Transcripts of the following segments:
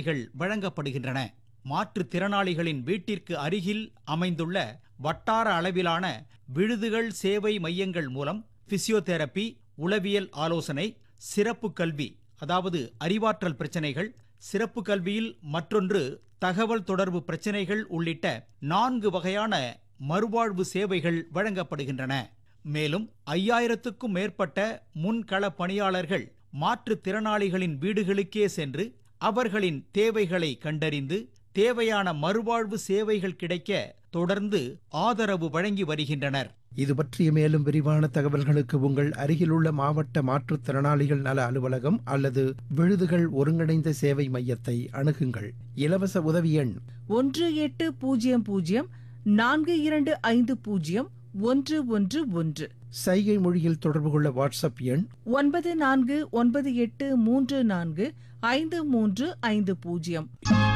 வசதிகள் வழங்கப்படுகின்றன மாற்றுத்திறனாளிகளின் வீட்டிற்கு அருகில் அமைந்துள்ள வட்டார அளவிலான விடுதிகள் சேவை மையங்கள் மூலம் பிசியோதெரபி உளவியல் ஆலோசனை சிறப்பு கல்வி அதாவது அறிவாற்றல் பிரச்சனைகள் சிறப்பு கல்வியில் மற்றொன்று தகவல் தொடர்பு பிரச்சனைகள் உள்ளிட்ட நான்கு வகையான மறுவாழ்வு சேவைகள் வழங்கப்படுகின்றன மேலும் ஐயாயிரத்துக்கும் மேற்பட்ட முன்கள பணியாளர்கள் மாற்றுத்திறனாளிகளின் வீடுகளுக்கே சென்று அவர்களின் தேவைகளை கண்டறிந்து தேவையான மறுவாழ்வு சேவைகள் கிடைக்க தொடர்ந்து ஆதரவு வழங்கி வருகின்றனர் இது பற்றிய மேலும் விரிவான தகவல்களுக்கு உங்கள் அருகிலுள்ள மாவட்ட மாற்றுத்திறனாளிகள் நல அலுவலகம் அல்லது விழுதுகள் ஒருங்கிணைந்த சேவை மையத்தை அணுகுங்கள் இலவச உதவி எண் ஒன்று எட்டு பூஜ்ஜியம் பூஜ்ஜியம் நான்கு இரண்டு ஐந்து பூஜ்ஜியம் ஒன்று ஒன்று ஒன்று சைகை மொழியில் தொடர்பு கொள்ள வாட்ஸ்அப் எண் ஒன்பது நான்கு ஒன்பது எட்டு மூன்று நான்கு ஐந்து மூன்று ஐந்து பூஜ்ஜியம்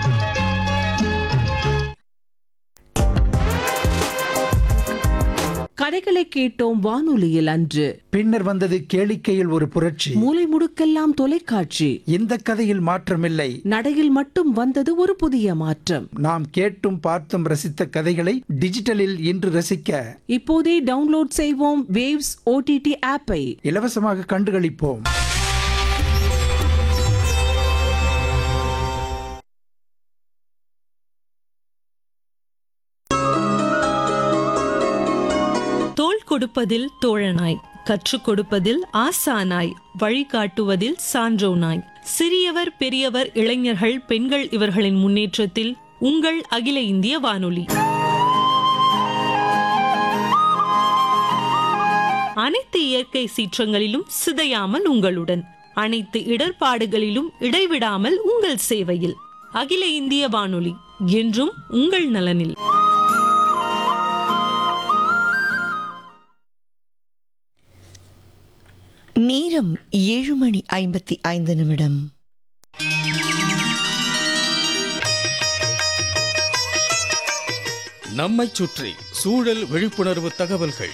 கதைகளை கேட்டோம் வானொலியில் அன்று பின்னர் வந்தது கேளிக்கையில் ஒரு புரட்சி மூலை முடுக்கெல்லாம் தொலைக்காட்சி இந்த கதையில் மாற்றமில்லை நடையில் மட்டும் வந்தது ஒரு புதிய மாற்றம் நாம் கேட்டும் பார்த்தும் ரசித்த கதைகளை டிஜிட்டலில் இன்று ரசிக்க இப்போதே டவுன்லோட் செய்வோம் வேவ்ஸ் ஓடிடி ஆப்பை இலவசமாக கண்டுகளிப்போம் தோள் கொடுப்பதில் தோழனாய் கற்றுக் கொடுப்பதில் ஆசானாய் வழிகாட்டுவதில் சான்றோனாய் சிறியவர் பெரியவர் இளைஞர்கள் பெண்கள் இவர்களின் முன்னேற்றத்தில் உங்கள் அகில இந்திய வானொலி அனைத்து இயற்கை சீற்றங்களிலும் சிதையாமல் உங்களுடன் அனைத்து இடர்பாடுகளிலும் இடைவிடாமல் உங்கள் சேவையில் அகில இந்திய வானொலி என்றும் உங்கள் நலனில் நேரம் ஏழு மணி ஐம்பத்தி ஐந்து நிமிடம் நம்மைச் சுற்றி சூழல் விழிப்புணர்வு தகவல்கள்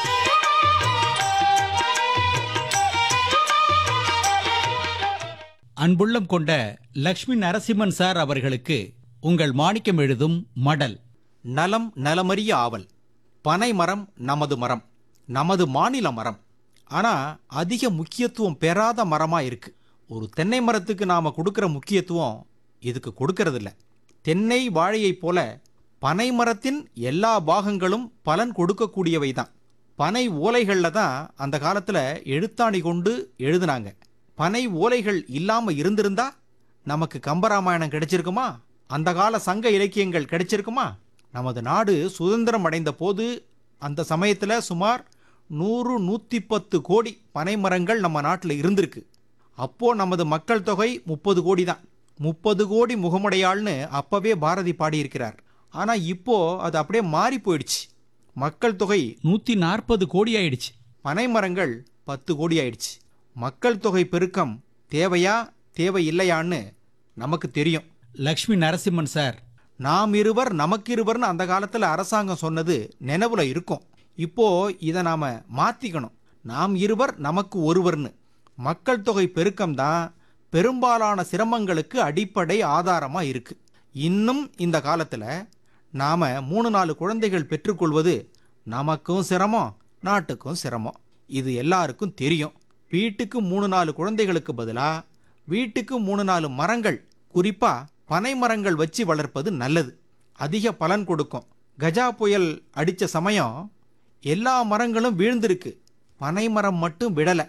அன்புள்ளம் கொண்ட லக்ஷ்மி நரசிம்மன் சார் அவர்களுக்கு உங்கள் மாணிக்கம் எழுதும் மடல் நலம் நலமறிய ஆவல் பனை மரம் நமது மரம் நமது மாநில மரம் ஆனா அதிக முக்கியத்துவம் பெறாத மரமா இருக்கு ஒரு தென்னை மரத்துக்கு நாம கொடுக்கிற முக்கியத்துவம் இதுக்கு கொடுக்கறது இல்ல தென்னை வாழையைப் போல பனை மரத்தின் எல்லா பாகங்களும் பலன் கொடுக்கக்கூடியவை தான் பனை ஓலைகளில் தான் அந்த காலத்தில் எழுத்தாணி கொண்டு எழுதுனாங்க பனை ஓலைகள் இல்லாம இருந்திருந்தா நமக்கு கம்பராமாயணம் கிடைச்சிருக்குமா அந்த கால சங்க இலக்கியங்கள் கிடைச்சிருக்குமா நமது நாடு சுதந்திரம் அடைந்த போது அந்த சமயத்தில் சுமார் நூறு நூற்றி பத்து கோடி பனை மரங்கள் நம்ம நாட்டில் இருந்திருக்கு அப்போ நமது மக்கள் தொகை முப்பது கோடி தான் முப்பது கோடி முகமுடையாள்னு அப்பவே பாரதி பாடியிருக்கிறார் ஆனால் இப்போ அது அப்படியே மாறி போயிடுச்சு மக்கள் தொகை நூத்தி நாற்பது கோடி ஆயிடுச்சு பனை மரங்கள் பத்து கோடி ஆயிடுச்சு மக்கள் தொகை பெருக்கம் தேவையா தேவை இல்லையான்னு நமக்கு தெரியும் லக்ஷ்மி நரசிம்மன் சார் நாம் இருவர் நமக்கு இருவர்னு அந்த காலத்தில் அரசாங்கம் சொன்னது நினைவுல இருக்கும் இப்போ இதை நாம மாத்திக்கணும் நாம் இருவர் நமக்கு ஒருவர்னு மக்கள் தொகை பெருக்கம் தான் பெரும்பாலான சிரமங்களுக்கு அடிப்படை ஆதாரமா இருக்கு இன்னும் இந்த காலத்துல நாம மூணு நாலு குழந்தைகள் பெற்றுக்கொள்வது நமக்கும் சிரமம் நாட்டுக்கும் சிரமம் இது எல்லாருக்கும் தெரியும் வீட்டுக்கு மூணு நாலு குழந்தைகளுக்கு பதிலா வீட்டுக்கு மூணு நாலு மரங்கள் குறிப்பா பனை மரங்கள் வச்சு வளர்ப்பது நல்லது அதிக பலன் கொடுக்கும் கஜா புயல் அடிச்ச சமயம் எல்லா மரங்களும் வீழ்ந்திருக்கு பனை மரம் மட்டும் விடல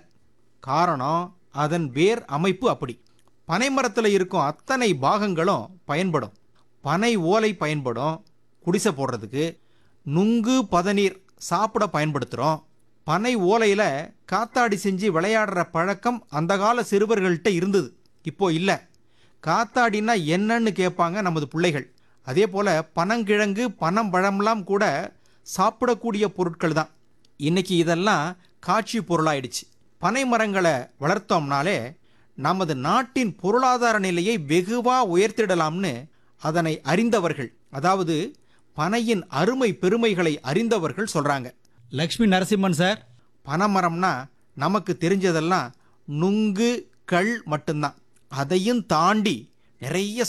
காரணம் அதன் வேர் அமைப்பு அப்படி பனை மரத்தில் இருக்கும் அத்தனை பாகங்களும் பயன்படும் பனை ஓலை பயன்படும் குடிசை போடுறதுக்கு நுங்கு பதநீர் சாப்பிட பயன்படுத்துகிறோம் பனை ஓலையில் காத்தாடி செஞ்சு விளையாடுற பழக்கம் அந்த கால சிறுவர்கள்ட்ட இருந்தது இப்போ இல்லை காத்தாடினா என்னன்னு கேட்பாங்க நமது பிள்ளைகள் அதே போல் பனங்கிழங்கு பனம் பழம்லாம் கூட சாப்பிடக்கூடிய பொருட்கள் தான் இன்னைக்கு இதெல்லாம் காட்சி பொருளாயிடுச்சு பனை மரங்களை வளர்த்தோம்னாலே நமது நாட்டின் பொருளாதார நிலையை வெகுவா உயர்த்திடலாம்னு அதனை அறிந்தவர்கள் அதாவது பனையின் அருமை பெருமைகளை அறிந்தவர்கள் சொல்றாங்க லக்ஷ்மி நரசிம்மன் சார் பனைமரம்னா நமக்கு தெரிஞ்சதெல்லாம் நுங்கு கள் மட்டும்தான் அதையும் தாண்டி நிறைய